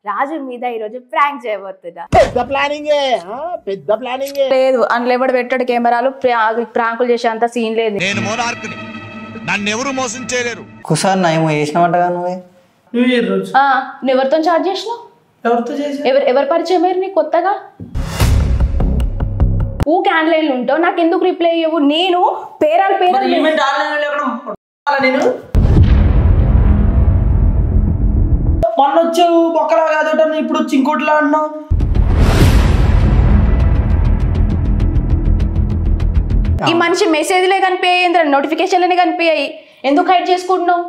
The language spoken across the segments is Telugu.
రాజు మీద ఈరోజు ప్రాంక్ చేయబోతుందా పెద్ద ప్లానింగే ఆ, పెద్ద ప్లానింగే లేదు అందులో ఎవడు పెట్టాడు కెమెరాలు ప్రా- ప్రాంకులు చేసేంత సీన్ లేదు నేను మోనార్కుని నన్నెవరూ మోసం చేయలేరు కుసార్ ఏమో చేసినావంటగా నువ్వే న్యూ ఇయర్ రోజు ఆ, నువ్వు ఎవరితో చార్జ్ చేసినావు ఎవరితో చేసి ఎవరు ఎవరు పరిచయం అయ్యారు నీకు కొత్తగా ఊ క్యాండ్లైన్లు ఉంటావు నాకు ఎందుకు రిప్లై అయ్యవు నేను పేరాలు మరి పేరాలు ఈవెంట్ ఆన్లైన్ లేకుండా నేను మొన్న వచ్చావు బొక్కలా కాదట ఇప్పుడు వచ్చి ఇంకోటిలా అన్నావు ఈ మనిషి మెసేజ్లే కనిపించాయి నోటిఫికేషన్లనే కనిపించాయి ఎందుకు హైడ్ చేసుకుంటున్నావు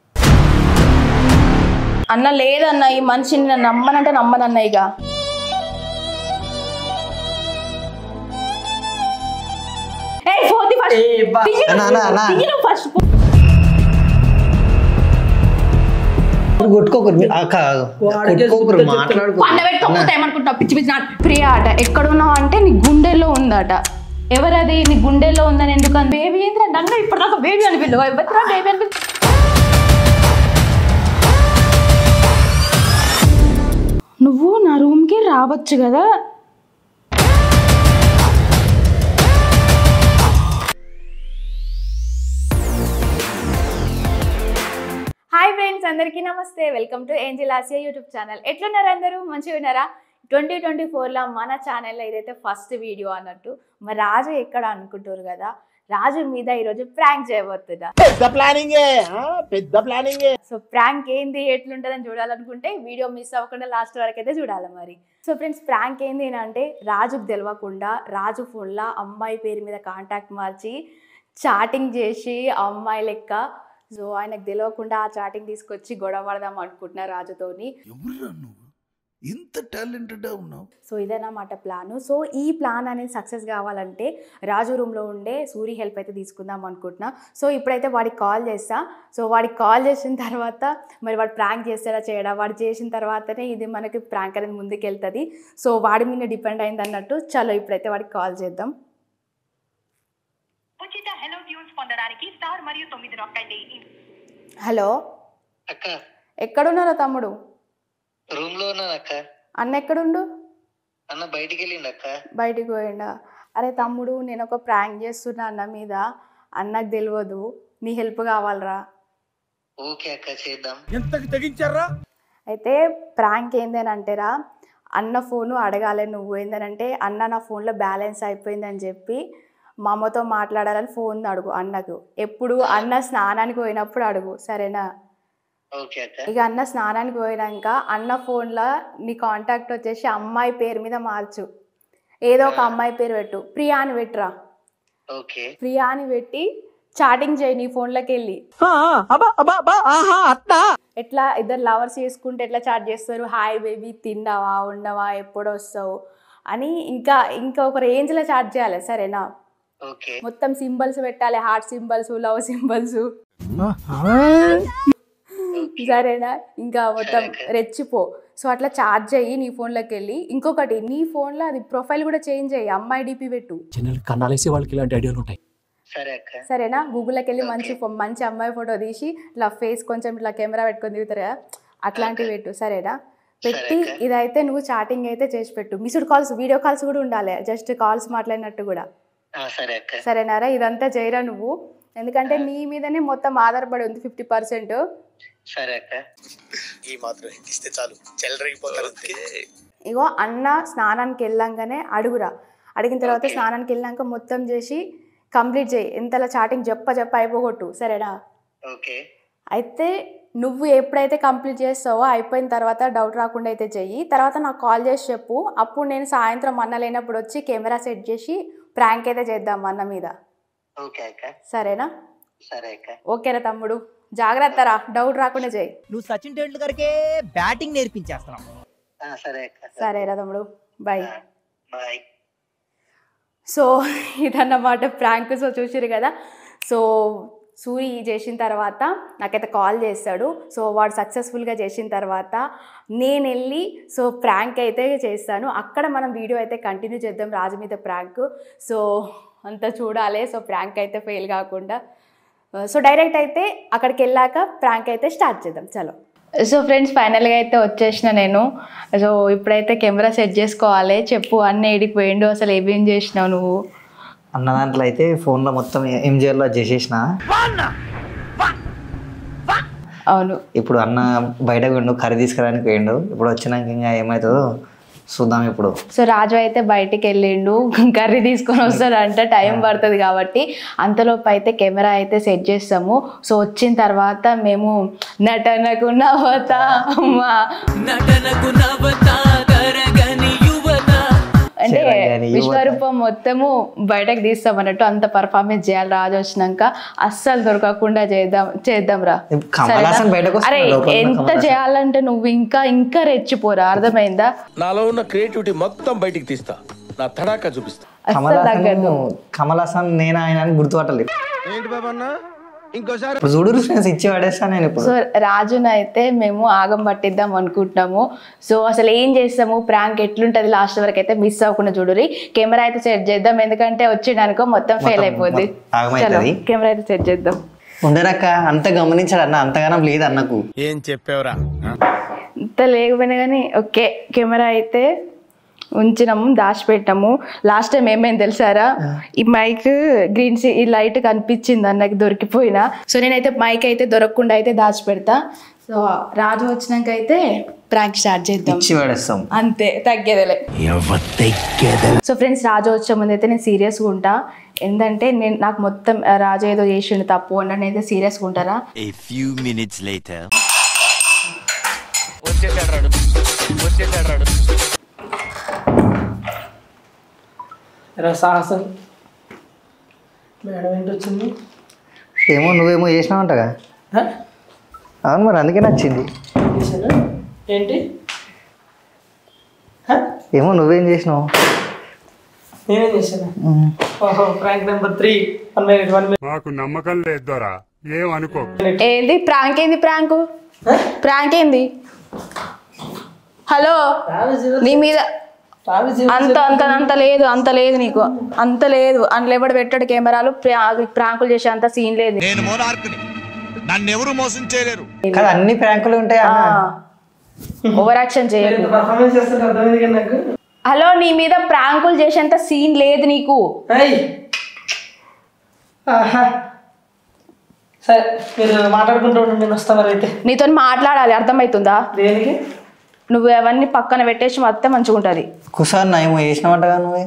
అన్న లేదన్న ఈ మనిషిని నేను నమ్మనంటే నమ్మనన్న ఇక ఏయ్, ఫోన్ తీ first. ఏ బా. తీయి అన్న, అన్న, అన్న. తీయి నువ్వు first. ఇప్పుడు కొట్టుకోకరు మీరు అక్క వాడికే కొట్టుకోకరు చెప్తా మాట్లాడుకో పండ పెట్టి తొక్కుతా ఏమనుకుంటావు పిచ్చి పిచ్చి నాటు ప్రియా అట ఎక్కడున్నావు అంటే నీ గుండెల్లో ఉందట ఎవరది నీ గుండెల్లో ఉందని ఎందుకని బేబీ ఏంటి నన్ను ఇప్పుడు నాకు బేబీ అనిపిల్లు ఎవరిరా బేబీ అనిపి నువ్వు నా రూమ్కి రావచ్చు కదా హాయ్ ఫ్రెండ్స్ అందరికీ నమస్తే welcome to Angel Asia YouTube channel ఎట్లున్నారు అందరూ మంచిగా ఉన్నారా ట్వంటీ ట్వంటీ ఫోర్లో మన ఛానల్లో ఇదైతే ఫస్ట్ వీడియో అన్నట్టు మరి రాజు ఎక్కడ అనుకుంటారు కదా రాజు మీద ఈరోజు ప్రాంక్ చేయబోతుందా పెద్ద ప్లానింగే ఆ, పెద్ద ప్లానింగే సో ప్రాంక్ ఏంది ఎట్లుంటుందని చూడాలనుకుంటే వీడియో మిస్ అవ్వకుండా లాస్ట్ వరకు అయితే చూడాలి మరి సో ఫ్రెండ్స్ ప్రాంక్ ఏంది అని అంటే రాజుకు తెలియకుండా రాజు ఫోన్లో అమ్మాయి పేరు మీద కాంటాక్ట్ మార్చి చాటింగ్ చేసి ఆ అమ్మాయి లెక్క సో ఆయనకు తెలియకుండా ఆ చాటింగ్ తీసుకొచ్చి గొడవ పడదాం అనుకుంటున్నా రాజుతోని ఎవరురా నువ్వు ఇంత టాలెంటెడ్ ఉన్నావు సో ఇదన్నమాట ప్లాను సో ఈ ప్లాన్ అనేది సక్సెస్ కావాలంటే రాజు రూమ్లో ఉండే సూరి హెల్ప్ అయితే తీసుకుందాం అనుకుంటున్నా సో ఇప్పుడైతే వాడికి కాల్ చేస్తా సో వాడికి కాల్ చేసిన తర్వాత మరి వాడు ప్రాంక్ చేస్తాడా చేయడా వాడు చేసిన తర్వాతనే ఇది మనకి ప్రాంక్ అనేది ముందుకు వెళ్తుంది సో వాడి మీద డిపెండ్ అయింది అన్నట్టు చలో ఇప్పుడైతే వాడికి కాల్ చేద్దాం ఉచిత హెలో ట్యూన్స్ పొందడానికి స్టార్ మరియు తొమ్మిది నొక్కండి హలో అక్క ఎక్కడున్నారో తమ్ముడు రూమ్ లో ఉన్నాను అక్క అన్న ఎక్కడుండు అన్న బయటికి వెళ్ళిండు అక్క బయటికి పోయిండా అరే తమ్ముడు నేను ఒక ప్రాంక్ చేస్తున్నా అన్న మీద అన్నకు తెలియదు నీ హెల్ప్ కావాలరా ఓకే అక్క చేద్దాం ఎంతకు తెగించారా అయితే ప్రాంక్ ఏందని అంటేరా అన్న ఫోను అడగాలి నువ్వు ఏంటంటే అన్న నా ఫోన్లో బ్యాలెన్స్ అయిపోయిందని చెప్పి మా అమ్మతో మాట్లాడాలని ఫోన్ అడుగు అన్నకు ఎప్పుడు అన్న స్నానానికి పోయినప్పుడు అడుగు సరేనా ఓకే అక్క ఇక అన్న స్నానానికి పోయినాక అన్న ఫోన్లో నీ కాంటాక్ట్ వచ్చేసి అమ్మాయి పేరు మీద మార్చు ఏదో ఒక అమ్మాయి పేరు పెట్టు ప్రియా అని పెట్టురా ఓకే ప్రియా అని పెట్టి చాటింగ్ చేయి నీ ఫోన్లోకి వెళ్ళి ఎట్లా ఇద్దరు లవర్స్ చేసుకుంటే ఎట్లా చాట్ చేస్తారు హాయ్ బేబీ తిన్నావా ఉండవా ఎప్పుడు వస్తావు అని ఇంకా ఇంకా ఒక రేంజ్లో చాట్ చేయాలి సరేనా ఓకే మొత్తం సింబల్స్ పెట్టాలి హార్ట్ సింబల్స్ లవ్ సింబల్స్ సరేనా ఇంకా మొత్తం రెచ్చిపో సో అట్లా చార్జ్ చెయ్యి నీ ఫోన్లోకి వెళ్ళి ఇంకొకటి నీ ఫోన్లో అది ప్రొఫైల్ కూడా చేంజ్ అయ్యి అమ్మాయి డిపి పెట్టు జనరల్ కన్నాలేసే వాళ్ళకి ఇలాంటి ఐడియాలు ఉంటాయి సరే అక్క సరేనా గూగుల్లోకి వెళ్ళి మంచి ఫో- మంచి అమ్మాయి ఫోటో తీసి ఇట్లా ఫేస్ కొంచెం ఇట్లా కెమెరా పెట్టుకొని దిగుతారు కదా అట్లాంటివి పెట్టు సరేనా పెట్టి సరే అక్క. ఇదైతే నువ్వు చాటింగ్ అయితే చేసి పెట్టు మిస్డ్ కాల్స్ వీడియో కాల్స్ కూడా ఉండాలి జస్ట్ కాల్స్ మాట్లాడినట్టు కూడా ఆ, సరే అక్క సరేనారా ఇదంతా చేయరా నువ్వు ఎందుకంటే నీ మీదనే మొత్తం ఆధారపడి ఉంది ఫిఫ్టీ పర్సెంట్ సరే అక్క ఈ మాత్రం ఇస్తే చాలు చెల్లరగిపోతారు ఇగో అన్న స్నానానికి వెళ్ళంగానే అడుగురా అడిగిన తర్వాత Okay. స్నానానికి వెళ్ళాక మొత్తం చేసి కంప్లీట్ చేయి ఎంతలా చాటింగ్ చెప్ప చెప్ప అయిపోగొట్టు సరేనా ఓకే అయితే నువ్వు ఎప్పుడైతే కంప్లీట్ చేస్తావో అయిపోయిన తర్వాత డౌట్ రాకుండా అయితే చెయ్యి తర్వాత నాకు కాల్ చేసి చెప్పు అప్పుడు నేను సాయంత్రం అన్న లేనప్పుడు వచ్చి కెమెరా సెట్ చేసి ప్రాంక్ అయితే చేద్దాం అన్న మీద ఓకే అక్క సరేనా సరే అక్క ఓకేరా తమ్ముడు జాగ్రత్త రా డౌట్ రాకుండా చెయ్యి నువ్వు సచిన్ టెండూల్కర్కే బ్యాటింగ్ నేర్పించేస్తున్నావు ఆ, సరే అక్క సరేరా తమ్ముడు బాయ్ బాయ్ సో ఇదన్నమాట ప్రాంక్ సో చూసిరు కదా సో సూరి చేసిన తర్వాత నాకైతే కాల్ చేస్తాడు సో వాడు సక్సెస్ఫుల్గా చేసిన తర్వాత నేను వెళ్ళి సో ప్రాంక్ అయితే చేస్తాను అక్కడ మనం వీడియో అయితే కంటిన్యూ చేద్దాం రాజు మీద ప్రాంక్ సో అంతా చూడాలి సో ప్రాంక్ అయితే ఫెయిల్ కాకుండా సో డైరెక్ట్ అయితే అక్కడికి వెళ్ళాక ప్రాంక్ అయితే స్టార్ట్ చేద్దాం చలో సో ఫ్రెండ్స్ ఫైనల్గా అయితే వచ్చేసిన నేను సో ఇప్పుడైతే కెమెరా సెట్ చేసుకోవాలి చెప్పు అన్న ఏడికి పోయిండు అసలు ఏమేం చేసినావు నువ్వు అన్న దాంట్లో అయితే ఫోన్లో మొత్తం ఏం చేయాలో అది చేసేసిన అవును ఇప్పుడు అన్న బయటకు పోయిండు కర్రీ తీసుకురానికి పోయిండు ఇప్పుడు వచ్చినాక ఇంకా ఏమవుతుందో చూద్దాం ఇప్పుడు సో రాజు అయితే బయటికి వెళ్ళిండు కర్రీ తీసుకొని వస్తాడంట టైం పడుతుంది కాబట్టి అంతలోపు అయితే కెమెరా అయితే సెట్ చేస్తాము సో వచ్చిన తర్వాత మేము నటనకు నవత అమ్మా అంటే చెరగని యువత. విశ్వరూపం మొత్తము బయటకు తీస్తాం అన్నట్టు అంత పర్ఫార్మెన్స్ చేయాలి రాజు వచ్చినాక అస్సలు దొరకకుండా చేద్దాం చేద్దాం రా కమల్ సరేనా? హాసన్ బయటకు వస్తున్నాడు, అరే లోపల ఉన్న ఎంత కమల్ హాసన్. చేయాలంటే నువ్వు ఇంకా ఇంకా రెచ్చిపోరా అర్థమైందా నాలో ఉన్న క్రియేటివిటీ మొత్తం బయటికి తీస్తా నా తడాకా చూపిస్తా కమల్ అస్సలు హాసన్ తగ్గదు కమల్ హాసన్ నేను ఆయన అని గుర్తుపట్టలేదు ఏంటి బాబన్నా ఇంకోసారి ఇప్పుడు చూడు ఫ్రెండ్స్ ఇచ్చి పడేస్తాను నేను ఇప్పుడు సో రాజునైతే మేము ఆగం పట్టిద్దాం అనుకుంటున్నాము సో అసలు ఏం చేస్తాము ప్రాంక్ ఎట్లుంటది లాస్ట్ వరకు అయితే మిస్ అవ్వకుండా చూడురి కెమెరా అయితే సెట్ చేద్దాం ఎందుకంటే వచ్చిందనుకో మొత్తం ఫెయిల్ మొత్తం- అయిపోద్ది మొత్తం ఆగమవుతది. కెమెరా అయితే సెట్ చేద్దాం ఉండరక్క అంత గమనించాడు అన్న అంతగానం లేదు అన్నకు ఏం చెప్పావురా ఇంత లేకపోయినా కానీ ఓకే కెమెరా అయితే ఉంచినాము దాచిపెట్టాము లాస్ట్ టైం ఏమైంది తెలుసారా ఈ మైక్ గ్రీన్ సి ఈ లైట్ కనిపించింది అన్నకి దొరికిపోయినా సో నేనైతే మైక్ అయితే దొరకకుండా అయితే దాచిపెడతా సో రాజు వచ్చినాక అయితే ప్రాంక్ స్టార్ట్ చేద్దాం ఇచ్చి పడేస్తాం అంతే తగ్గేదేలే సో ఫ్రెండ్స్ రాజు వచ్చే ముందు అయితే నేను సీరియస్గా ఉంటా ఏంటంటే నేను నాకు మొత్తం ఆ, రాజు ఏదో చేసిండు తప్పు అని నేనైతే సీరియస్గా ఉంటారా A few minutes later. వచ్చేసాడు రాడు వచ్చేసాడు రాడు రా సాహసం మేడం ఏంటి వచ్చింది ఏమో నువ్వేమో చేసినావంటగా హ? అవును మరి అందుకే నచ్చింది చేశాను ఏంటి హ? ఏమో నువ్వేం చేసినావు నేనేం చేశాను ఓహో prank number three one minute one minute మాకు నమ్మకం లేదు దొరా ఏమనుకో ఏంది ప్రాంక్ ఏంది ప్రాంక్ ప్రాంక్ ఏంది హలో నీ మీద అంత అంత అంత లేదు అంత లేదు నీకు అంత లేదు అందులో ఎవడు పెట్టాడు కెమెరాలు ప్రా- ప్రాంకులు చేసే అంత సీన్ లేదు నేను మోనార్కుని నన్ను ఎవరు మోసం చేయలేరు కదా అన్ని ప్రాంకులు ఉంటాయి అన్న ఓవర్ యాక్షన్ చేయకు పర్ఫార్మెన్స్ చేస్తుంటే అర్థమైంది కదా నాకు హలో నీ మీద ప్రాంకులు చేసేంత సీన్ లేదు నీకు ఏయ్ ఆహా. సరే మీరు మాట్లాడుకుంటూ ఉండండి నేను వస్తా మరి అయితే నీతో మాట్లాడాలి అర్థమవుతుందా దేనికి నువ్వు అవన్నీ పక్కన పెట్టేసి మొత్తం మంచిగా ఉంటుంది కుసార్ ఏమో చేసినావంటగా నువ్వే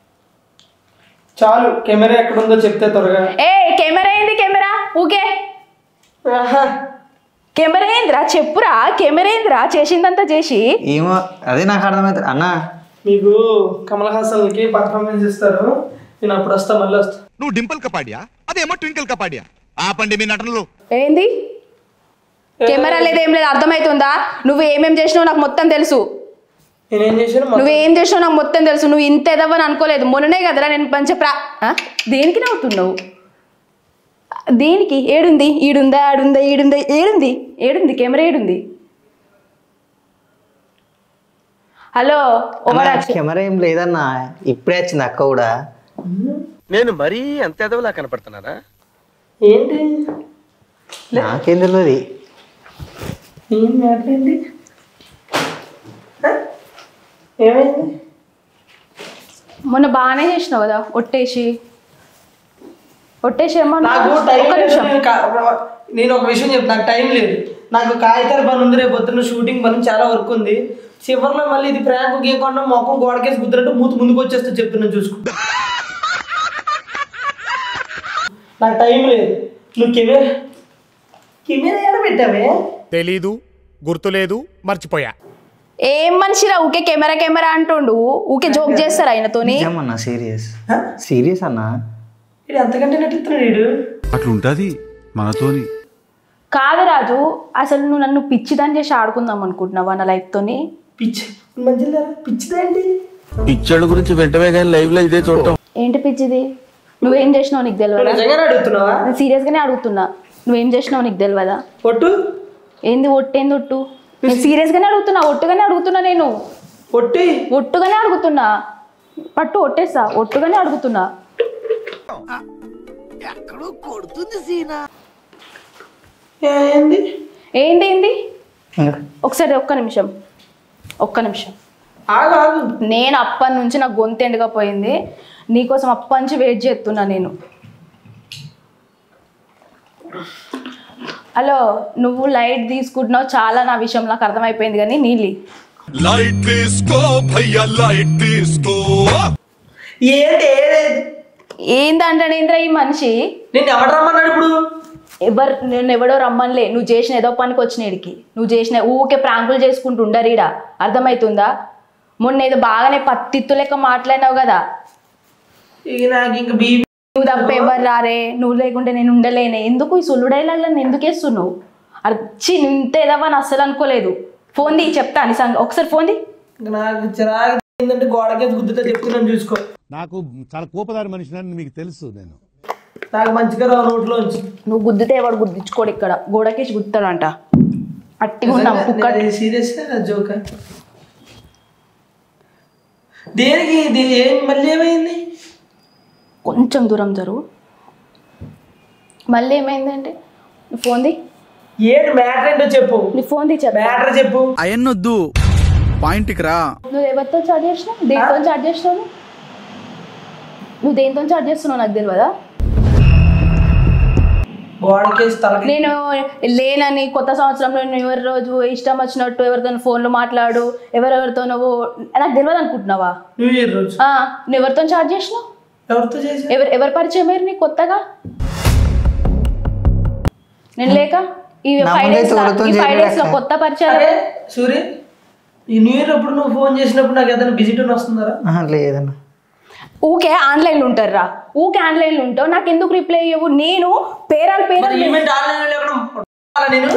చాలు కెమెరా ఎక్కడుందో చెప్తే త్వరగా ఏ కెమెరా ఏంది కెమెరా ఊకే ఆహా. కెమెరా ఏందిరా చెప్పురా కెమెరా ఏందిరా చేసిందంతా చేసి ఏమో అదే నాకు అర్థమవుతుంది అన్న మీకు కమల్ హాసన్కి పర్ఫార్మెన్స్ ఇస్తారు నేను అప్పుడు వస్తా మళ్ళీ వస్తా నువ్వు డింపుల్ కపాడియా అదేమో ట్వింకిల్ కపాడియా ఆపండి మీ నటనలు ఏంది కెమెరా లేదు ఏం లేదు అర్థమవుతుందా నువ్వు ఏమేం చేసినావు నాకు మొత్తం తెలుసు నేనేం చేశాను మొత్తం- నువ్వు ఏం చేసినావు నాకు మొత్తం తెలుసు నువ్వు ఇంత ఎదవని అనుకోలేదు మొన్ననే కదరా నేను మంచి ప్రా ఆ? దేనికి నవ్వుతున్నావు దేనికి ఏడుంది ఈడుందా ఆడుందా ఈడుందా ఏడుంది ఏడుంది కెమెరా ఏడుంది హలో ఓవర్ యాక్షన్ కెమెరా ఏం లేదన్న ఇప్పుడే వచ్చింది అక్క కూడా నేను మరీ అంత ఎదవలా కనపడుతున్నారా ఏంటి నాకేం తెలియదు ఏం మ్యాటర్ ఏంటి హ? ఏమైంది మొన్న బాగానే చేసినావు కదా ఒట్టేసి ఒట్టేసి ఏమో నాకు టైం ఒక్క లేదు నిమిషం నేను కా- నేను ఒక విషయం చెప్తాను నాకు టైం లేదు నాకు కాగితాల పని ఉంది రేపు పొద్దున్న షూటింగ్ పని చాలా వర్క్ ఉంది చివరిలో మళ్ళీ ఇది ప్రాంక్ గీయకుండా మొఖం గోడకేసి గుద్దినట్టు మూతి ముందుకు వచ్చేస్తే చెప్తున్నా చూసుకో నాకు టైం లేదు నువ్వు కెమెరా కెమెరా ఎక్కడ పెట్టావే తెలీదు గుర్తులేదు మర్చిపోయా ఏం మనిషిరా ఊకే కెమెరా కెమెరా అంటుండు ఊకే జోక్ చేస్తారు ఆయనతోని నిజమన్నా సీరియస్ సీరియస్ అన్న ఇది అంతకంటే నటిస్తున్నాడు వీడు అట్లుంటది మనతోని కాదు రాజు అసలు నువ్వు నన్ను పిచ్చిదాన్ని చేసి ఆడుకుందాం అనుకుంటున్నావా నా లైఫ్ తోని పిచ్చి మంచిదా పిచ్చిదేంటి పిచ్చోళ్ళ గురించి వెంటనే కానీ లైవ్ లో ఇదే చూడటం ఏంటి పిచ్చిది నువ్వేం చేసినావు నీకు నువ్వు తెలియదా నిజంగానే అడుగుతున్నావా నేను సీరియస్గానే అడుగుతున్నా నువ్వేం చేసినావు నీకు తెలియదా ఒట్టు ఏంది ఒట్టేంది ఒట్టు నేను సీరియస్గానే అడుగుతున్నా ఒట్టుగానే అడుగుతున్నా నేను ఒట్టి ఒట్టుగానే అడుగుతున్నా పట్టు ఒట్టేస్తా ఒట్టుగానే అడుగుతున్నా ఏ- ఏంది ఏంది ఏంది ఒకసారి ఒక్క నిమిషం ఒక్క నిమిషం ఆగు ఆగు నేను అప్పటి నుంచి నా గొంతు ఎండకపోయింది నీకోసం అప్పటి నుంచి వెయిట్ చేస్తున్నా నేను హలో నువ్వు లైట్ తీసుకుంటున్నావు చాలా నా విషయం నాకు అర్థమైపోయింది కానీ నీళ్ళు లైట్ తీసుకో భయ్యా లైట్ తీసుకో ఏంటి ఏందంటే ఇంద్ర ఈ మనిషి నేను ఎవరు రమ్మన్నాడు ఇప్పుడు ఎవరు నేను ఎవడో రమ్మనిలే నువ్వు చేసిన ఏదో పనికి వచ్చిన నువ్వు చేసిన ఊకే ప్రాంకులు చేసుకుంటూ ఉండరీడ అర్థమవుతుందా మొన్న ఏదో బాగానే పత్తిత్తు లెక్క మాట్లాడినావు కదా ఇక నాకు ఇంక బీబీ నువ్వు తప్ప ఎవరు రారే నువ్వు లేకుంటే నేను ఉండలేనే ఎందుకు ఈ సుల్లు డైలాగ్లను ఎందుకు వేస్తున్నావు అర్చి ఇంత ఏదవ్వని అస్సలు అనుకోలేదు ఫోన్ ది చెప్తా నీ సంగ ఒకసారి ఫోన్ ది ఇంక నాకు చిరాకు ఏంటంటే గోడకేసి గుద్దుతా చెప్తున్నాను చూసుకో నాకు చాలా కోపదారి మనిషిని మీకు తెలుసు నేను నాకు మంచిగా రావు నోట్లోంచి నువ్వు గుద్దితే ఎవడు గుద్దించుకోడు ఇక్కడ గోడకేసి గుద్దుతాడంట అట్టిగా ఉన్నాం కుక్క సీరియస్ జోక్ దేనికి ఇది ఏం మళ్ళీ ఏమైంది కొంచెం దూరం జరుగు మళ్ళీ ఏమైందంటే నీ ఫోన్ ది ఏంటి మ్యాటర్ ఏంటో చెప్పు నీ ఫోన్ ది చెప్పు మ్యాటర్ చెప్పు అయన్నొద్దు పాయింట్కి రా నువ్వు ఎవరితో చాట్ చేసినావు దేనితో చాట్ చేసినావు నువ్వు దేనితో చాట్ చేస్తున్నావు నాకు తెలియదా గోడకేసి తలకి నేను లేనని కొత్త సంవత్సరంలో నేను ఎవరి రోజు ఇష్టం వచ్చినట్టు ఎవరితో ఫోన్లో మాట్లాడు ఎవరెవరితో నువ్వు నాకు తెలియదు అనుకుంటున్నావా న్యూ ఇయర్ రోజు ఆ, నువ్వు ఎవరితో చాట్ చేసినావు ఎవరితో చేసి ఎవరు ఎవరు పరిచయం అయ్యారు నీకు కొత్తగా నేను లేక ఈ నా ఫైవ్ ముందే డేస్ తోడుతో ఈ ఫైవ్ డేస్ లో చేయలేక. కొత్త పరిచయం అరే సూర్య ఈ న్యూ ఇయర్ అప్పుడు నువ్వు ఫోన్ చేసినప్పుడు నాకు ఏదైనా బిజీ టోన్ వస్తుందా ఆహా, లేదన్న ఊకే ఆన్లైన్లో ఉంటారా ఊకే ఆన్లైన్లో ఉంటావు నాకు ఎందుకు రిప్లై ఇవ్వవు నేను పేరాలు మరి పేరాలు ఈవెంట్ ఆన్లైన్ లేకుండా నేను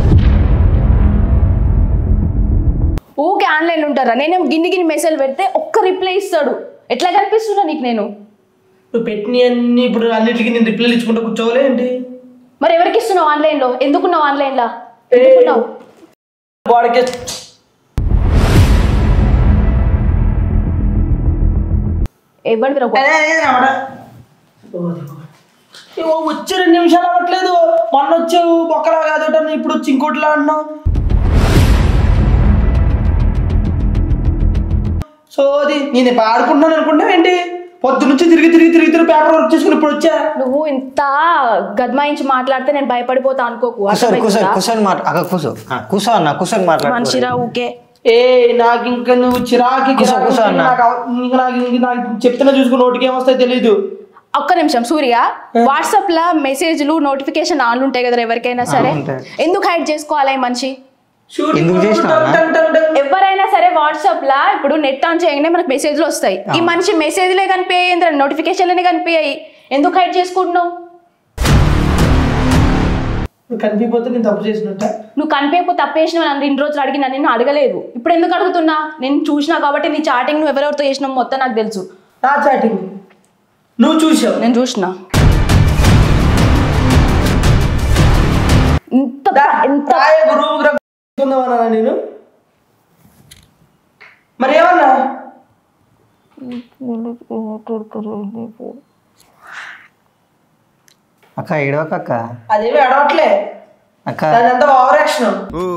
ఊకే ఆన్లైన్లో ఉంటారా నేనేం గిన్ని గిన్ని మెసేజ్ పెడితే ఒక్క రిప్లై ఇస్తాడు ఎట్లా కనిపిస్తున్నా నీకు నేను నువ్వు పెట్టిన అన్ని ఇప్పుడు అన్నిటికీ నేను రిప్లైలు ఇచ్చుకుంటూ కూర్చోవాలి ఏంటి మరి ఎవరికి ఇస్తున్నావు ఆన్లైన్లో ఎందుకున్నావు ఆన్లైన్లో ఎందుకున్నావు గోడకేసి ఇవ్వండి మీరు ఒక- ఏవో వచ్చి రెండు నిమిషాలు అవ్వట్లేదు మొన్న వచ్చావు బొక్కలా కాదు ఇప్పుడు వచ్చి ఇంకోటిలా అన్నావు సో అది నేను ఇప్పుడు ఆడుకుంటున్నాను అనుకుంటా ఏంటి పొద్దు నుంచి తిరిగి తిరిగి తిరిగి తిరిగి పేపర్ వర్క్ చేసుకుని ఇప్పుడు వచ్చా నువ్వు ఇంత గద్మాయించి మాట్లాడితే నేను భయపడిపోతా అనుకోకు కూర్చొని కూర్చొని అర్థమవుతుందా? కూర్చొని మాట అక్కడ కూర్చో ఆ, కూర్చో అన్న కూర్చొని మాట్లాడు మనిషిరా ఊకే ఏ నాకు ఇంకా నువ్వు చిరాకి కూర్చో, కూర్చో అన్న. నాకు అవ- ఇంకా నాకు ఇంక నాకు చెప్తున్నా చూసుకుని నోటికి ఏమొస్తాయి తెలీదు ఒక్క నిమిషం సూర్య వాట్సాప్ లో మెసేజ్లు నోటిఫికేషన్ ఆన్ ఉంటాయి కదా ఎవరికైనా సరే ఆ, ఉంటాయి. ఎందుకు హైడ్ చేసుకోవాలి ఈ మనిషి ఎందుకు చేసినావు అన్న? ఎవరైనా సరే వాట్సాప్ లా ఇప్పుడు నెట్ ఆన్ చేయగానే మనకు మెసేజ్లు వస్తాయి ఈ మనిషి మెసేజ్లే కనిపించాయి నోటిఫికేషన్లనే కనిపించాయి ఎందుకు హైడ్ చేసుకుంటున్నావు కనిపిపోతే నేను తప్పు చేసినట్ట నువ్వు కనిపించకపోతే తప్పేసిన నన్ను ఇన్ని రోజులు అడిగినా నిన్ను అడగలేదు ఇప్పుడు ఎందుకు అడుగుతున్నా నేను చూసినా కాబట్టి నీ చాటింగ్ నువ్వు ఎవరెవరితో చేసినావు మొత్తం నాకు తెలుసు నా చాటింగ్ నువ్వు చూసావు నేను చూసిన ఇంత ఎంత రూమ్ తీసుకుందామన్నా నేను మరి ఏమన్నా అక్క ఏడవక అక్క అదేమి అడవట్లే అక్క అదంతా ఓవర్ యాక్షన్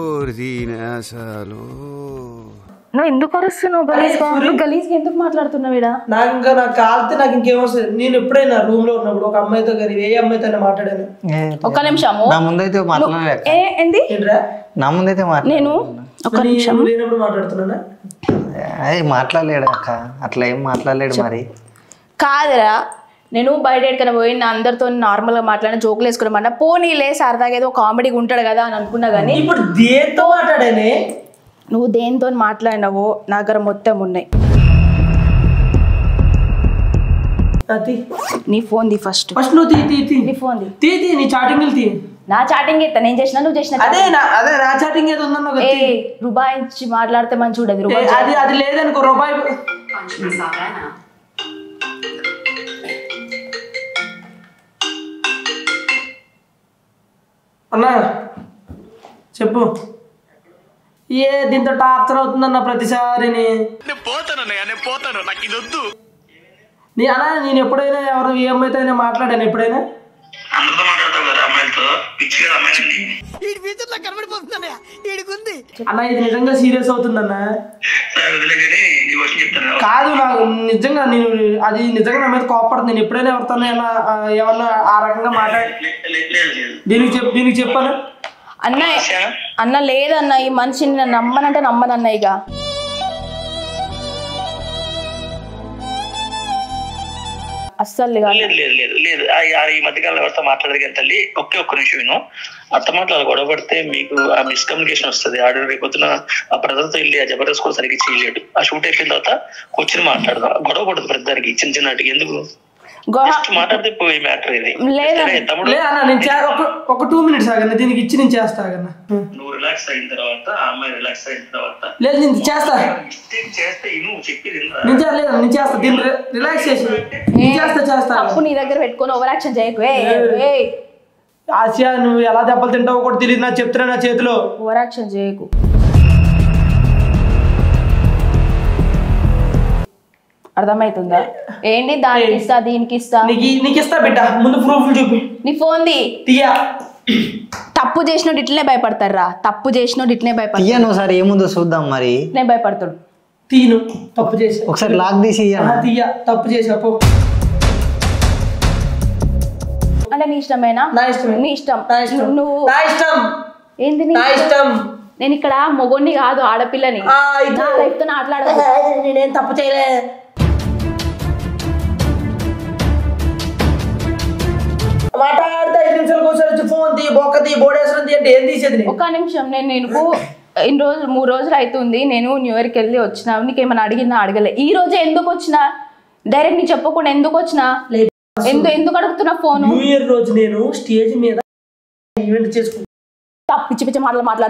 నువ్వు ఎందుకు అరుస్తున్నావు గలీజ్గా నువ్వు గలీజ్గా ఎందుకు మాట్లాడుతున్నావు ఈడ నాకు ఇంకా నాకు కాలితే నాకు ఇంకేమొస్తుంది నేను ఎప్పుడైనా రూమ్ లో ఉన్నప్పుడు ఒక అమ్మాయితో కానీ ఏ అమ్మాయితో అయినా మాట్లాడాను ఏ, ఒక్క నిమిషము నా ముందైతే మాట్లాడలే అక్క ఏ ఏంది ఏంట్రా నా ముందైతే మాట్లాడ నేను ఒక్క మరి నిమిషం నువ్వు లేనప్పుడు మాట్లాడుతున్నానా అయ్యి మాట్లాడలేడు అక్క అట్లా ఏం మాట్లాడలేడు మరి కాదురా నేను బయట ఎక్కడికైనా పోయి నా అందరితో నార్మల్గా మాట్లాడిన జోకులు వేసుకున్నామన్నా పోనీలే సరదాగా ఏదో కామెడీగా ఉంటాడు కదా అని అనుకున్నా కానీ ఇప్పుడు దేంతో మాట్లాడానే నువ్వు దేనితో మాట్లాడినావో నా దగ్గర మొత్తం ఉన్నాయి అది నీ ఫోన్ ది ఫస్ట్ ఫస్ట్ నువ్వు తీ తీ తీ నీ ఫోన్ ది తీ తీ నీ చాటింగ్ తీ నా చాటింగ్ ఎత్తా నేను చేసిన నువ్వు చేసిన అదే నా అదే నా చాటింగ్ ఏదో ఉందన్న ఒక ఏ తీ. రూపాయించి మాట్లాడితే మంచి చూడదు ఏ, రూపాయి అది అది లేదనుకో రూపాయి అన్నా చెప్పు ఏ దీంతో టార్చర్ అవుతుందన్న ప్రతిసారిని నేను పోతాను నేను పోతాను నాకు ఇది వద్దు నీ అలా నేను ఎప్పుడైనా ఎవరు ఏ అమ్మాయితో అయినా మాట్లాడాను ఎప్పుడైనా అందరితో మాట్లాడతావు కదా అమ్మాయిలతో పిచ్చి కదా అమ్మాయిలండి ఈ ఫ్యూచర్ లో కనబడిపోతుందన్నయ్య ఈడికుంది అన్న ఇది నిజంగా సీరియస్ అవుతుందన్న సరే వదిలేగానే నీ వర్షం చెప్తాను కాదు నాకు నిజంగా నేను అది నిజంగా నా మీద కోపడుతుంది నేను ఎప్పుడైనా ఎవరితో ఏమన్నా ఆ, ఏమన్నా ఆ రకంగా మాట్లాడి లేదు లేదు దీనికి చెప్ దీనికి చెప్పాను అన్న అన్న లేదన్న ఈ మనిషిని నేను నమ్మనంటే నమ్మనన్న ఇక అస్సలు కాదు లేదు లేదు లేదు లేదు ఆ- ఆ ఈ మధ్యకాలంలో ఎవరితో మాట్లాడదు కానీ తల్లి ఒకే ఒక్క నిమిషం విను అత్త మాటలు అలా గొడవ పడితే మీకు ఆ మిస్కమ్యూనికేషన్ వస్తుంది ఆడు రేపు పొద్దున ఆ బ్రదర్తో వెళ్ళి ఆ జబర్దస్త్ కూడా సరిగ్గా చేయలేడు ఆ షూట్ అయిపోయిన తర్వాత కూర్చొని మాట్లాడదాం గొడవ పడదు ప్రతిదానికి చిన్న చిన్న వాటికి ఎందుకు గొడవ Just మాట్లాడితే పోయే మ్యాటర్ ఇది లేదా సరే, తమ్ముడు లే అన్న నేను చే- ఒక ఒక టూ మినిట్స్ ఆగన్న దీనికి ఇచ్చి నేను చేస్తా ఆగన్న నువ్వు రిలాక్స్ అయిన తర్వాత ఆ అమ్మాయి రిలాక్స్ అయిన తర్వాత లేదు నేను చేస్తా మిస్టేక్ చేస్తే నువ్వు చెప్పేది వినరా? నేను చే- లేదు నేను చేస్తా దీని రిలాక్సేషన్ నేను చేస్తా చేస్తా తప్పు నీ దగ్గర పెట్టుకొని ఓవర్ యాక్షన్ చేయకు ఏ ఏ ఆసియా నువ్వు ఎలా దెబ్బలు తింటావో కూడా తెలియదు నాకు చెప్తున్నా నా చేతిలో ఓవర్ యాక్షన్ చేయకు అర్థమవుతుందా ఏంటి దానికి ఇస్తా దీనికి ఇస్తా నీకు నీకు ఇస్తా బిడ్డ ముందు ప్రూఫ్లు చూపి నీ ఫోన్ ది తీయా తప్పు చేసినోడు ఇట్లనే భయపడతారా తప్పు చేసినోడు ఇట్లనే భయపడతారు తీయను ఒకసారి ఏముందో చూద్దాం మరి నేను భయపడతాడు తీను తప్పు చేసి ఒకసారి లాక్ తీసి ఇయ్యన్న. ఆహా, తీయ తప్పు చేసా పో అంటే నీ ఇష్టమేనా నా ఇష్టమే. నీ ఇష్టం నా ఇష్టం. నువ్వు నా ఇష్టం ఏంది నీ నా ఇష్టం నేను ఇక్కడ మొగోడిని కాదు ఆడపిల్లని ఆ, ఇది- నా లైఫ్ తో ఆటలాడదు నేనేం తప్పు చేయలే మాట్లాడితే ఐదు నిమిషాలకు ఒకసారి వచ్చి ఫోన్ తీ బొక్క తీ బోడేశ్వరం తీ అంటే ఏం తీసేది నేను? ఒక నిమిషం నేను నీకు ఇన్ని రోజులు మూడు రోజులు అవుతుంది నేను న్యూ ఇయర్కి వెళ్ళి వచ్చిన నీకు ఏమైనా అడిగినా అడగలే ఈ రోజు ఎందుకు వచ్చినా డైరెక్ట్ నీ చెప్పకుండా ఎందుకు వచ్చినా లేదు. ఎందుకు ఎందుకు అడుగుతున్నా ఫోన్ న్యూ ఇయర్ రోజు నేను స్టేజ్ మీద ఈవెంట్ చేసుకుంటా పిచ్చి పిచ్చి మాటలు మాట్లాడు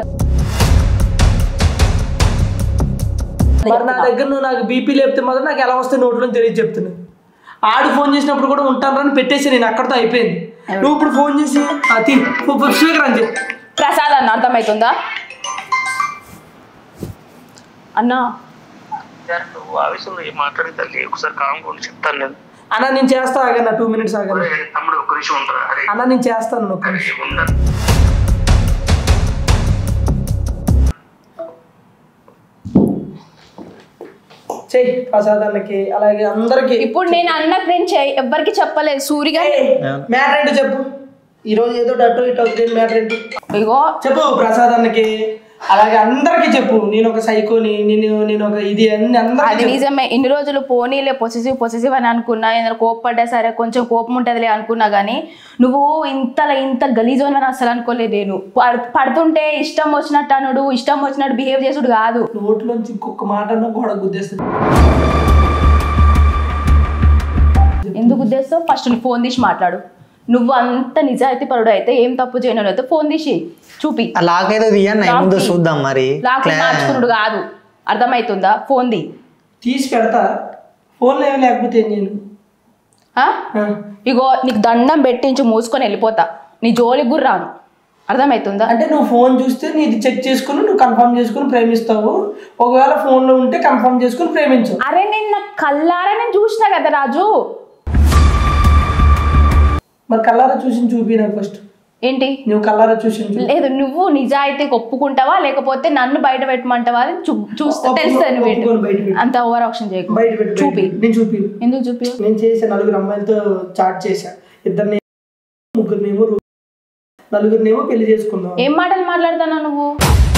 మరి నా దగ్గర నువ్వు నాకు బీపీ లేపితే మాత్రం నాకు ఎలా వస్తే నోట్లో తెలియదు చెప్తున్నాను ఆడు ఫోన్ చేసినప్పుడు కూడా ఉంటాను అని పెట్టేసి నేను అక్కడితో అయిపోయింది నువ్వు ఇప్పుడు ఫోన్ చేసి అది స్పీకర్ అని చెప్పి ప్రసాద్ అన్న అర్థమవుతుందా అన్నా నువ్వు ఆ విషయంలో ఏం మాట్లాడి తల్లి ఒకసారి కామ్గా ఉండి చెప్తాను నేను అన్న నేను చేస్తా ఆగన్న టూ మినిట్స్ ఆగన్న ఒరేయ్, తమ్ముడు ఒక్క నిమిషం ఉండరా అరే అన్న నేను చేస్తాను ఒక్క అరే, నిమిషం ఉండరా. చెయ్యి ప్రసాద్ అన్నకి అలాగే అందరికి ఇప్పుడు నేను అన్నకు నేను చెయ్- ఎవ్వరికి చెప్పలేదు సూరిగా మ్యాటర్ ఏంటో చెప్పు ఈ రోజు ఏదో అటు ఇటు అవుతుంది మ్యాటర్ ఏంటి ఇగో చెప్పు ప్రసాద్ అన్నకి అలాగే అందరికి చెప్పు నేను ఒక సైకోని నేను నేను ఒక ఇది అన్ని అది అందరికి నిజమే ఇన్ని రోజులు పోనీలే పొసెసివ్ పొసెసివ్ అని అనుకున్నా ఏదైనా కోప్పడ్డా సరే కొంచెం కోపం ఉంటుందిలే అనుకున్నా కానీ నువ్వు ఇంతలా ఇంత గలీజు అని అసలు అనుకోలేదు నేను పడ్- పడుతుంటే ఇష్టం వచ్చినట్టు అనుడు ఇష్టం వచ్చినట్టు బిహేవ్ చేసుడు కాదు నోట్లోంచి ఇంకొక మాట అన్న గోడ గుద్దేస్తుంది ఎందుకు ఉద్దేశం ఫస్ట్ నువ్వు ఫోన్ తీసి మాట్లాడు నువ్వు అంత నిజాయితీ పరుడు అయితే ఏం తప్పు చేయను అయితే ఫోన్ తీసి చూపి ఆ లాక్ ఏదో తీయన్న లాక్ ముందు తీ. చూద్దాం మరి లాక్ క్లా- మార్చుకున్నాడు కాదు అర్థమవుతుందా ఫోన్ ది తీసి పెడతా ఫోన్లో ఏం లేకపోతే ఏం చేయను ఆ? ఇగో నీకు దండం పెట్టించి మూసుకొని వెళ్ళిపోతా నీ జోలికి కూడా రాను అర్థమవుతుందా అంటే నువ్వు ఫోన్ చూస్తే నీది చెక్ చేసుకుని నువ్వు కన్ఫర్మ్ చేసుకుని ప్రేమిస్తావు ఒకవేళ ఫోన్లో ఉంటే కన్ఫర్మ్ చేసుకుని ప్రేమించు అరే నేను నా కల్లారా నేను చూసినా కదా రాజు మరి కల్లారా చూసి చూపి నాకు ఫస్ట్ ఏంటి నువ్వు కల్లారా చూసి చూపి లేదు నువ్వు నిజాయితీకి ఒప్పుకుంటావా లేకపోతే నన్ను బయట పెట్టమంటావా అని చూ చూస్తా ఒప్పుకో- తెలుస్తుంది నువ్వు ఏంటి. ఒప్పుకొని బయట పెట్టు. అంత ఓవర్ ఆప్షన్ చేయకు బయట పెట్టు బయట చూపి పెట్టు. నేను చూపి ఎందుకు చూపి నేను చేసా నలుగురు అమ్మాయిలతో చాట్ చేశా ఇద్దరిని ముగ్గురినేమో రూ- నలుగురినేమో పెళ్లి చేసుకుందాం ఏం మాటలు మాట్లాడుతున్నావు నువ్వు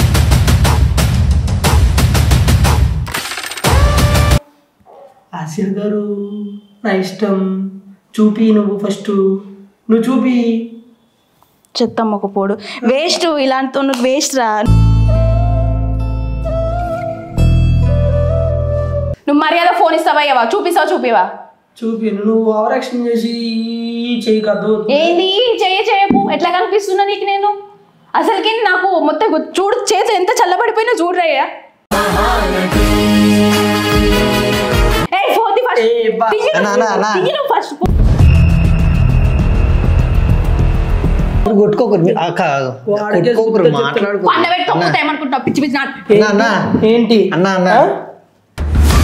ఆసిర్ గారు నా ఇష్టం చూపి నువ్వు ఫస్ట్ నువ్వు చూపి చెత్తమ్మ ఒక పోడు వేస్ట్ ఇలాంటి నువ్వు వేస్ట్ రా నువ్వు మర్యాద ఫోన్ ఇస్తావా ఇవ్వవా? చూపిస్తావా చూపివా చూపి నువ్వు ఓవర్ యాక్షన్ చేసి చేయి కాదు ఏంది చెయ్య చేయకు ఎట్లా కనిపిస్తున్నా నీకు నేను అసలుకి నాకు మొత్తం గు- చూడు చేతులు ఎంత చల్లబడిపోయినా చూడరయ్యా ఏయ్, ఫోన్ తీ first. తీయి అన్నా, అన్నా, అన్నా. తీయి నువ్వు first. కొట్టుకోకరు మీరు అక్క కొట్టుకోకరు మాట్లాడుకో పండబెట్టి తొక్కుతా ఏమనుకుంటావు పిచ్చి పిచ్చి నాటు. అన్నా, అన్నా ఏంటి అన్న అన్న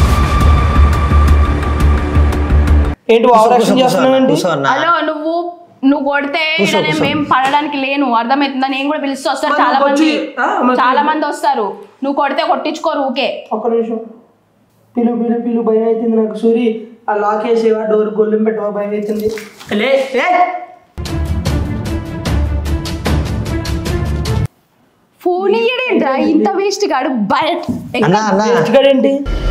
ఏంటి ఓవర్ యాక్షన్ చేస్తున్నావు ఏంటి కూర్చో అన్న హలో నువ్వు నువ్వు కొడితే ఈడ కూర్చో, నేను కూర్చో. మేము పడడానికి లేను అర్థమవుతుందా నేను కూడా పిలిస్తే వస్తారు మరి చాలా నువ్వు మంది వచ్చి, ఆ, మరి- చాలా మంది వస్తారు నువ్వు కొడితే కొట్టించుకోరు ఊకే ఒక్క నిమిషం పిలు పిలు పిలు భయం అవుతుంది నాకు సూరి ఆ లాక్ వేసేవా డోర్ గొల్లెం పెట్టవా భయం అవుతుంది లే లే ఫోన్ ఇయ్యడేంట్రా ఇంత వేస్ట్ గాడు బయట అన్నా అన్నా వేస్ట్ ఏంటి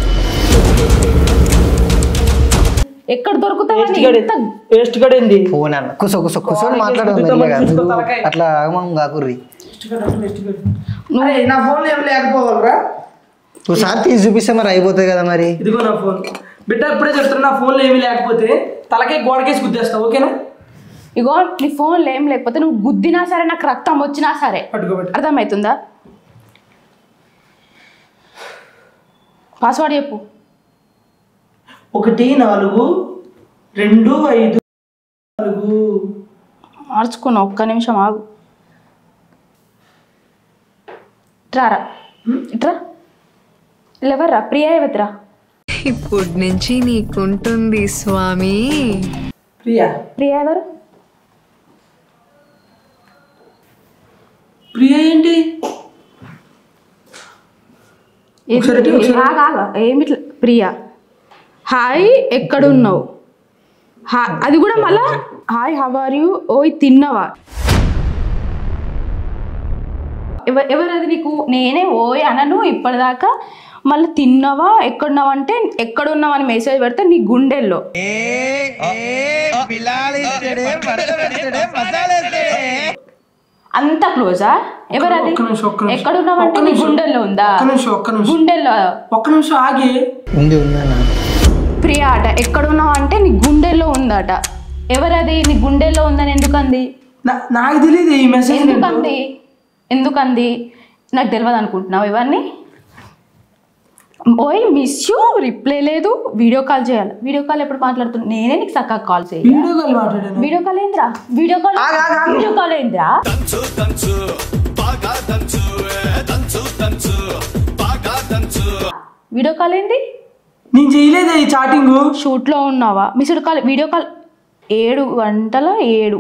ఎక్కడ దొరుకుతావని ఇంత వేస్ట్ గడ్ ఏంది ఫోన్ అన్న కూర్చో కూర్చో కూర్చొని మాట్లాడదాం కూర్చో, మెల్లగా కూర్చో, నువ్వు తలకాయ. అట్లా ఆగమం కాకుర్రి అరే నా ఫోన్ ఏమి లేకపోవాలరా నువ్వు సార్ తీసి చూపిస్తే మరి అయిపోతుంది కదా మరి ఇదిగో నా ఫోన్ బిడ్డ ఇప్పుడే చెప్తున్నా నా ఫోన్లో ఏమీ లేకపోతే తలకే గోడకేసి గుద్దేస్తావు ఓకేనా ఇగో నీ ఫోన్లో ఏం లేకపోతే నువ్వు గుద్దినా సరే నాకు రక్తం వచ్చినా సరే అర్థమవుతుందా పాస్వర్డ్ చెప్పు ఒకటి నాలుగు రెండు ఐదు నాలుగు మార్చుకున్నా ఒక్క నిమిషం ఆగు ఇట్రారా ఇట్రా ఎవరా ప్రియా ఎవతిరా ఇప్పుడు నుంచి నీకుంటుంది స్వామి ప్రియా ప్రియా ఎవరు ప్రియా ఏంటి ఒకసారి ఇటు, ఒకసారి. ఆగు, ఆగు. ఏమిట్లా ప్రియా హాయ్ ఎక్కడున్నావు హా- అది కూడా మళ్ళా హాయ్ హవ్ ఆర్ యూ ఓయ్ తిన్నావా ఎవ- ఎవరది నీకు నేనే ఓయ్ అనను ఇప్పటిదాకా మళ్ళీ తిన్నావా ఎక్కడున్నావా అంటే ఎక్కడున్నావా అని మెసేజ్ పెడితే నీ గుండెల్లో అంత క్లోజా ఎవరది ఒక్క నిమిషం, ఒక్క నిమిషం. ఎక్కడున్నావంటే ఒక్క నీ నిమిషం. గుండెల్లో ఉందా ఒక్క నిమిషం ఒక్క నిమిషం గుండెల్లో ఒక్క నిమిషం ఆగి ఉంది ఉంది అన్న ప్రియా అట ఎక్కడున్నావు అంటే నీ గుండెల్లో ఉందట ఎవరది నీ గుండెల్లో ఉందని ఎందుకంది నా- నాకు తెలియదు ఈ మెసేజ్ ఎందుకంది ఎందుకంది నాకు తెలియదు అనుకుంటున్నావు ఇవన్నీ ఓయ్ మిస్ యూ రిప్లై లేదు వీడియో కాల్ చేయాలి వీడియో కాల్ ఎప్పుడు మాట్లాడుతున్నా నేనే నీకు చక్కగా కాల్ చేయాలి వీడియో కాల్ మాట్లాడాను వీడియో కాల్ ఏంద్రా వీడియో కాల్ వీడియో కాల్ ఏంద్రా వీడియో కాల్ ఏంది నేను చేయలేదే ఈ చాటింగ్ షూట్ లో ఉన్నావా మిస్డ్ కాల్ వీడియో కాల్ ఏడు గంటల ఏడు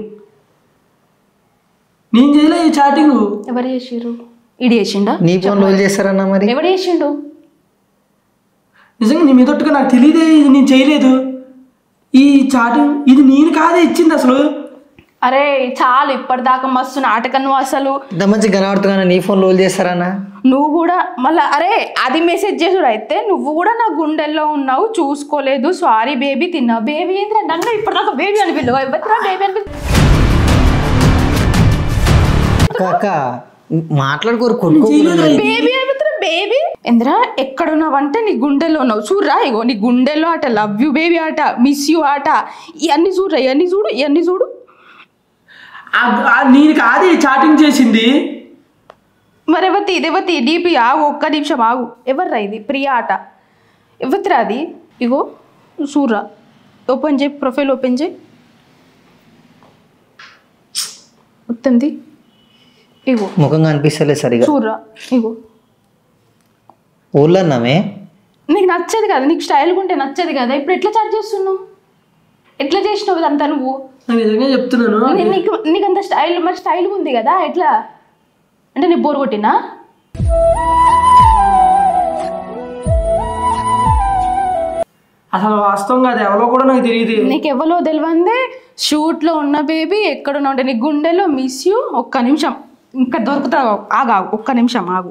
నేను చేయలే ఈ చాటింగ్ ఎవరు చేసిర్రు ఇడి చేసిండా నీ ఫోన్ రోజు చేస్తారన్నా మరి ఎవడు చేసిండు నిజంగా నీ మీదొట్టుగా నాకు తెలియదే ఇది నేను చేయలేదు ఈ చాటింగ్ ఇది నేను కాదే ఇచ్చింది అసలు అరే చాలు ఇప్పటిదాకా మస్తు నాటకం నువ్వు అసలు ఇంత మంచి కనబడుతున్నా నీ ఫోన్ రోజు చేస్తారన్నా నువ్వు కూడా మళ్ళీ అరే అది మెసేజ్ చేసుడు అయితే నువ్వు కూడా నా గుండెల్లో ఉన్నావు చూసుకోలేదు సారీ బేబీ తిన్నావు బేబీ ఏంటి నన్ను ఇప్పటిదాకా బేబీ అని పిల్లవు ఎవరిరా బేబీ అని అక్క అక్క మాట్లాడుకోరు కొట్టుకో బేబీ అయిపోతున్నా బేబీ ఎందురా ఎక్కడున్నావంటే నీ గుండెల్లో ఉన్నావు చూడరా ఇగో నీ గుండెల్లో ఆట లవ్ యూ బేబీ ఆట మిస్ యూ ఆట ఇవన్నీ చూడరా ఇవన్నీ చూడు ఇవన్నీ చూడు ఆ- ఆ నేను కాదే ఈ చాటింగ్ చేసింది మరి ఎవతి ఇది ఎవతి డీపీ ఆగు ఒక్క నిమిషం ఆగు ఎవర్రా ఇది ప్రియా ఆట ఎవతిరా అది ఇగో చూడరా ఓపెన్ చేయి ప్రొఫైల్ ఓపెన్ చేయి వస్తుంది ఇగో ముఖం కనిపిస్తలేదు సరిగా చూడరా ఇగో ఊళ్ళో అన్నామే నీకు నచ్చదు కదా నీకు స్టైల్గా ఉంటే నచ్చదు కదా ఇప్పుడు ఎట్లా చార్జ్ చేస్తున్నావు ఎట్లా చేసినావు ఇదంతా నువ్వు నేను నిజంగా చెప్తున్నాను నీ- నీకు నీకు అంత స్టైల్ మరి స్టైల్గా ఉంది కదా ఎట్లా అంటే నీ బోర్ కొట్టినా అసలు వాస్తవంగా అది ఎవరో కూడా నాకు తెలియదు నీకు ఎవరో తెలియందే షూట్లో ఉన్న బేబీ ఎక్కడున్నా ఉంటే నీ గుండెలో మిస్ యూ ఒక్క నిమిషం ఇంకా దొరుకుతావు ఆగా ఒక్క నిమిషం ఆగు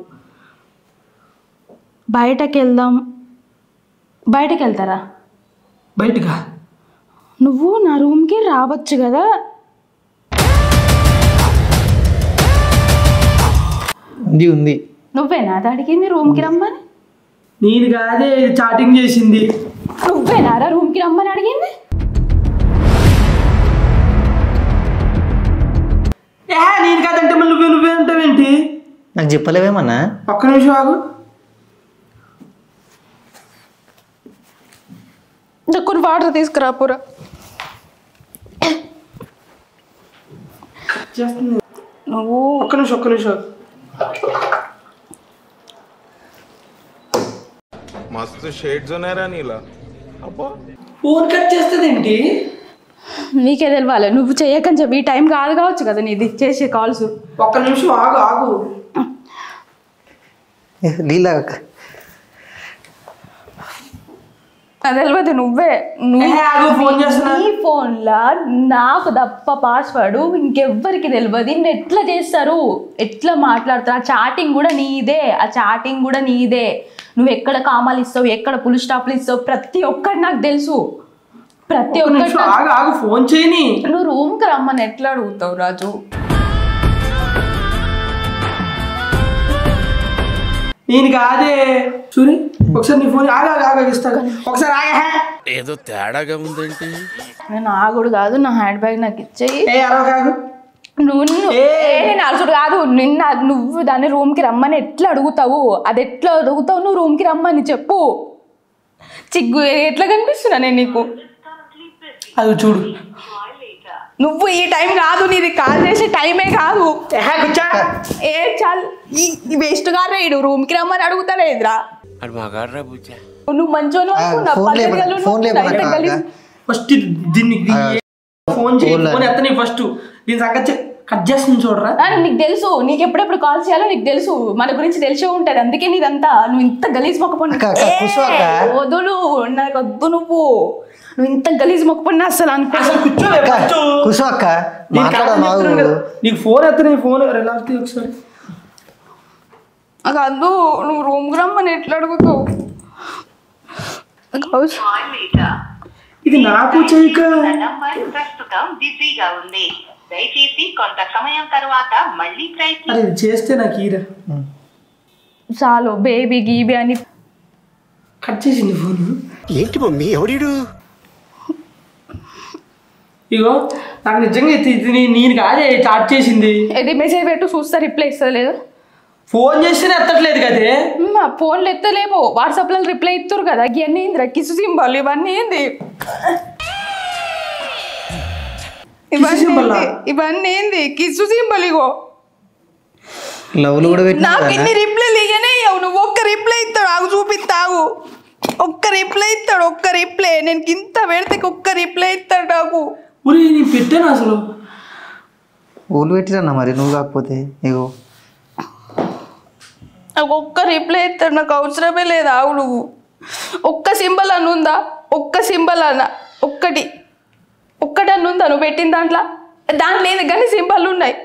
బయటకు వెళ్దాం బయటకు వెళ్తారా బయటగా నువ్వు నా రూమ్కి రావచ్చు కదా ఉంది ఉంది నువ్వేనా అది అడిగింది రూమ్కి రమ్మని నేను కాదే చాటింగ్ చేసింది నువ్వేనారా రూమ్కి రమ్మని అడిగింది ఏ నేను కాదంటే మళ్ళీ నువ్వే నువ్వే అంటావేంటి నాకు చెప్పలేవేమన్నా ఒక్క నిమిషం ఆగు నాకు కొన్ని వాటర్ తీసుకురా పూరా చేస్తుంది నువ్వు ఒక్క నిమిషం ఒక్క నిమిషం मस्त शेड्स ఉన్నాయరా నీలా అబ్బా ఫోన్ కట్ చేస్తుంది ఏంటి నీకే తెలవాలి నువ్వు చేయకని చెప్పి ఈ టైం కాదు కావచ్చు కదా నీది చేసే కాల్స్ ఒక్క నిమిషం ఆగు ఆగు లీలా అది తెలియదు నువ్వే నువ్వు ఏ, ఆగు, ఫోన్ చేస్తున్నా. నీ ఫోన్లో నాకు తప్ప పాస్వర్డ్ ఇంకెవ్వరికి తెలియదు నిన్ను ఎట్లా చేస్తారు ఎట్లా మాట్లాడతారు ఆ చాటింగ్ కూడా నీదే ఆ చాటింగ్ కూడా నీదే నువ్వు ఎక్కడ కామాలు ఇస్తావు ఎక్కడ పులు స్టాప్లు ఇస్తావు ప్రతి ఒక్కటి నాకు తెలుసు ప్రతి ఒక్క ఒక్కటి నిమిషం నాకు- ఆగు ఆగు ఫోన్ చేయని నువ్వు రూమ్కి రమ్మని ఎట్లా అడుగుతావు రాజు నేను కాదే చూరి ఒకసారి నీ ఫోన్ ఆగా ఆగా ఇస్తా ఒకసారి ఆగా హే. ఏదో తేడాగా ఉందేంటి నేను ఆగుడు కాదు నా హ్యాండ్ బ్యాగ్ నాకు ఇచ్చేయి ఏ అరవ కాగు నువ్వు నువ్వు- ఏ నేను అరుచుడు కాదు నిన్న నువ్వు దాన్ని రూమ్కి రమ్మని ఎట్లా అడుగుతావు అది ఎట్లా అడుగుతావు నువ్వు రూమ్కి రమ్మని చెప్పు చిగ్గు ఎట్లా కనిపిస్తున్నా నేను నీకు అది చూడు నువ్వు ఈ టైం కాదు నీది కాల్ చేసే టైమే కాదు ఏ చాలు ఈ వేస్ట్ గా రేడు రూమ్కి రమ్మని అడుగుతారేద్రా అది మాగాడ్రా బుజ్జా నువ్వు మంచోను అనుకున్నా ఫోన్ పల్లె లేపు పిల్లలు ఫోన్ నువ్వు లేపు ఇంత గలీజ్ ఫస్ట్ దీన్ని ఫోన్ చేయి ఫోన్ ఎత్తని ఫస్ట్ దీని సంగతి చెప్- కట్ చేస్తుంది చూడరా ఆ, నీకు తెలుసు నీకు ఎప్పుడెప్పుడు కాల్ చేయాలో నీకు తెలుసు మన గురించి తెలిసే ఉంటది అందుకే నీదంతా నువ్వు ఇంత గలీజ్ మొక్కపోయినా అక్క, అక్క, కూర్చో అక్క. వదులు నాకు వద్దు నువ్వు నువ్వు ఇంత గలీజ్ మొక్కపోయినా అసలు అనుకో అసలు కూర్చోవే ఫస్ట్ కూర్చో అక్క నేను మాట్లాడ కాదని మాకు చెప్తున్నాను కదా. నీకు ఫోన్ ఎత్తని ఫోన్ రిలాక్స్ ఒకసారి నాకు వద్దు నువ్వు రూమ్కి రమ్మని ఎట్లా అడుగుతావు కౌశ ఇది నాకు చేయక నంబర్ ప్రస్తుతం బిజీగా ఉంది దయచేసి కొంత సమయం తర్వాత మళ్ళీ ప్రయత్ని అరే ఇది చేస్తే నాకు ఈరా చాలు బేబీ గీబీ అని కట్ చేసింది ఫోన్ ఏంటి మమ్మీ ఎవడీడు ఇగో నాకు నిజంగా ఇది ఇది నీ- నేను కాదే చాట్ చేసింది ఇది మెసేజ్ పెట్టు చూస్తా రిప్లై ఇస్తుంది లేదు ఫోన్ చేస్తేనే ఎత్తట్లేదు కదే మా ఫోన్లు ఎత్తలేవు వాట్సాప్లో రిప్లై ఇస్తారు కదా ఇవన్నీ ఏంది కిసు సింబల్ ఇవన్నీ ఏంది ఇవన్నీ symbol ఆ? ఏంది? ఇవన్నీ ఏంది కిసు సింబల్ ఇగో లవ్లు కూడా పెట్టినా నాకు కదా ఇన్ని రిప్లైలు ఇయ్యనే ఇయ్యవు నువ్వు ఒక్క రిప్లై ఇస్తాడు ఆగు చూపిస్తావు ఒక్క రిప్లై ఇస్తాడు ఒక్క రిప్లై నేను ఇంత పెడితే ఒక్క రిప్లై ఇస్తాడు నాకు ఊరి నేను పెట్టాను అసలు ఊళ్ళు పెట్టిరన్నా మరి నువ్వు కాకపోతే ఇగో నాకు ఒక్క రిప్లై ఇస్తాడు నాకు అవసరమే లేదు ఆవు నువ్వు ఒక్క సింబల్ అని ఉందా ఒక్క సింబల్ అన్న ఒక్కటి ఒక్కటి అని ఉందా నువ్వు పెట్టిన దాంట్లో దాంట్లో లేదు కానీ సింబల్ ఉన్నాయి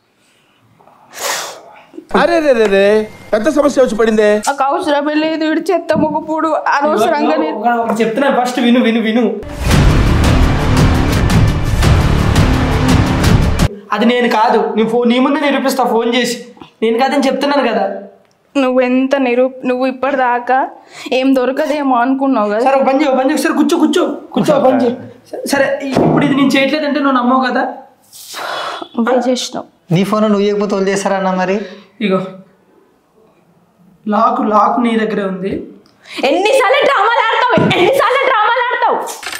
అరే రే రే రే పెద్ద సమస్య వచ్చి పడిందే నాకు అవసరమే లేదు ఇడు చెత్త మొగపూడు అనవసరంగా నేను ఒక- ఒకటి చెప్తున్నాను ఫస్ట్ విను విను విను అది నేను కాదు నీ ఫోన్ నీ ముందే నిరూపిస్తా ఫోన్ చేసి నేను కాదని చెప్తున్నాను కదా నువ్వు ఎంత నిరూ నువ్వు ఇప్పటిదాకా ఏం దొరకదేమో అనుకున్నావు కదా సరే ఒక పని చేయి ఒక పని చేయి ఒకసారి కూర్చో కూర్చో కూర్చో ఒక పని చేయి సరే, సరే ఇప్పుడు ఇది నేను చేయట్లేదంటే నువ్వు నమ్మవు కదా నువ్వే చేసినావు నీ ఫోన్ నువ్వు ఇవ్వకపోతే వాళ్ళు చేస్తారన్నా మరి ఇగో లాక్ లాక్ నీ దగ్గరే ఉంది ఎన్నిసార్లు డ్రామాలు ఆడతావు ఎన్నిసార్లు డ్రామాలు ఆడతావు